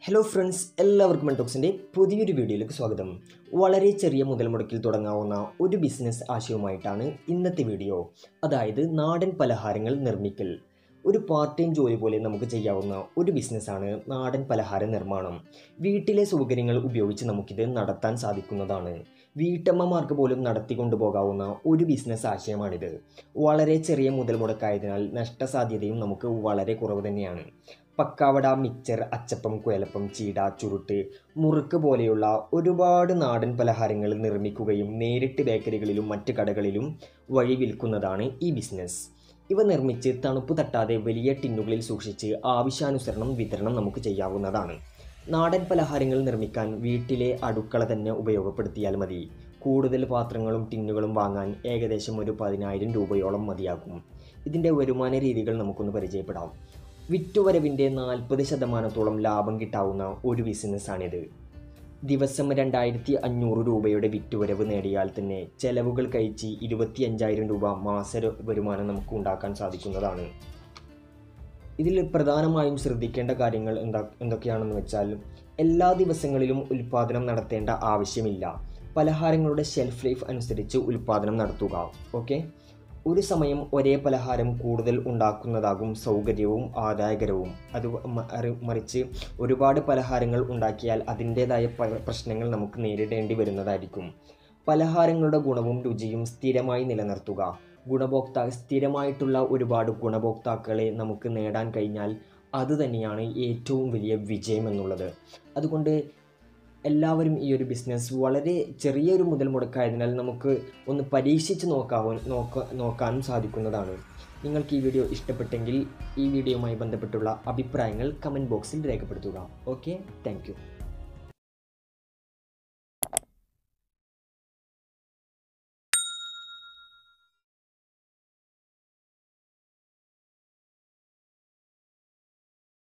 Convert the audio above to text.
hello friends എല്ലാവർക്കും മെൻടോക്സിൻ്റെ പുതിയൊരു വീഡിയോയിലേക്ക് സ്വാഗതം വളരെ ചെറിയ മുതൽ മുടക്കിൽ തുടങ്ങാവുന്ന ഒരു ബിസിനസ് ആശയവുമായിട്ടാണ് ഇന്നത്തെ വീഡിയോ അതായത് നാടൻ പലഹാരങ്ങൾ നിർമ്മിക്കൽ ഒരു പാർട്ട് ടൈം ജോലി പോലെ നമുക്ക് ചെയ്യാവുന്ന ഒരു ബിസിനസ്സാണ് നാടൻ പലഹാര നിർമ്മാണം വീട്ടിലെ സൗകര്യങ്ങൾ ഉപയോഗിച്ച് നമുക്കിത് നടത്താൻ സാധിക്കുന്നതാണ് വീട്ടമ്മമാർക്ക് പോലും നടത്തിക്കൊണ്ടുപോകാവുന്ന ഒരു ബിസിനസ് ആശയമാണിത് വളരെ ചെറിയ മുതൽ മുടക്കായതിനാൽ നഷ്ടസാധ്യതയും നമുക്ക് വളരെ കുറവ് തന്നെയാണ് പക്കാവട മിക്ചർ അച്ചപ്പം കുയലപ്പം ചീട ചുരുട്ട് മുറുക്ക് പോലെയുള്ള ഒരുപാട് നാടൻ പലഹാരങ്ങൾ നിർമ്മിക്കുകയും നേരിട്ട് ബേക്കറികളിലും മറ്റ് കടകളിലും വഴി വിൽക്കുന്നതാണ് ഈ ബിസിനസ് ഇവ നിർമ്മിച്ച് തണുപ്പ് തട്ടാതെ വലിയ ടിന്നുകളിൽ സൂക്ഷിച്ച് ആവശ്യാനുസരണം വിതരണം നമുക്ക് ചെയ്യാവുന്നതാണ് നാടൻ പലഹാരങ്ങൾ നിർമ്മിക്കാൻ വീട്ടിലെ അടുക്കള തന്നെ ഉപയോഗപ്പെടുത്തിയാൽ മതി കൂടുതൽ പാത്രങ്ങളും ടിന്നുകളും വാങ്ങാൻ ഏകദേശം ഒരു പതിനായിരം രൂപയോളം മതിയാകും ഇതിൻ്റെ വരുമാന രീതികൾ നമുക്കൊന്ന് പരിചയപ്പെടാം വിറ്റുവരവിൻ്റെ നാൽപ്പത് ശതമാനത്തോളം ലാഭം കിട്ടാവുന്ന ഒരു ബിസിനസ്സാണിത് ദിവസം രണ്ടായിരത്തി അഞ്ഞൂറ് രൂപയുടെ വിറ്റുവരവ് നേടിയാൽ തന്നെ ചെലവുകൾ കഴിച്ച് ഇരുപത്തി അഞ്ചായിരം രൂപ മാസ ര- വരുമാനം നമുക്ക് ഉണ്ടാക്കാൻ സാധിക്കുന്നതാണ് ഇതിൽ പ്രധാനമായും ശ്രദ്ധിക്കേണ്ട കാര്യങ്ങൾ എന്താ എന്തൊക്കെയാണെന്ന് വെച്ചാൽ എല്ലാ ദിവസങ്ങളിലും ഉൽപ്പാദനം നടത്തേണ്ട ആവശ്യമില്ല പലഹാരങ്ങളുടെ ഷെൽഫ് ലൈഫ് അനുസരിച്ച് ഉൽപ്പാദനം നടത്തുക ഓക്കെ ഒരു സമയം ഒരേ പലഹാരം കൂടുതൽ ഉണ്ടാക്കുന്നതാകും സൗകര്യവും ആദായകരവും അത് മ- അറി- മറിച്ച് ഒരുപാട് പലഹാരങ്ങൾ ഉണ്ടാക്കിയാൽ അതിൻ്റേതായ പ- പ്രശ്നങ്ങൾ നമുക്ക് നേരിടേണ്ടി വരുന്നതായിരിക്കും പലഹാരങ്ങളുടെ ഗുണവും രുചിയും സ്ഥിരമായി നിലനിർത്തുക ഗുണഭോക്താ സ്ഥിരമായിട്ടുള്ള ഒരുപാട് ഗുണഭോക്താക്കളെ നമുക്ക് നേടാൻ കഴിഞ്ഞാൽ അത് തന്നെയാണ് ഏറ്റവും വലിയ വിജയം എന്നുള്ളത് അതുകൊണ്ട് എല്ലാവരും ഈ ഒരു ബിസിനസ് വളരെ ചെറിയൊരു മുതൽ മുടക്കായതിനാൽ നമുക്ക് ഒന്ന് പരീക്ഷിച്ച് നോക്കാവോ നോക്ക നോക്കാനും സാധിക്കുന്നതാണ് നിങ്ങൾക്ക് ഈ വീഡിയോ ഇഷ്ടപ്പെട്ടെങ്കിൽ ഈ വീഡിയോയുമായി ബന്ധപ്പെട്ടുള്ള അഭിപ്രായങ്ങൾ കമൻറ്റ് ബോക്സിൽ രേഖപ്പെടുത്തുക ഓക്കെ താങ്ക്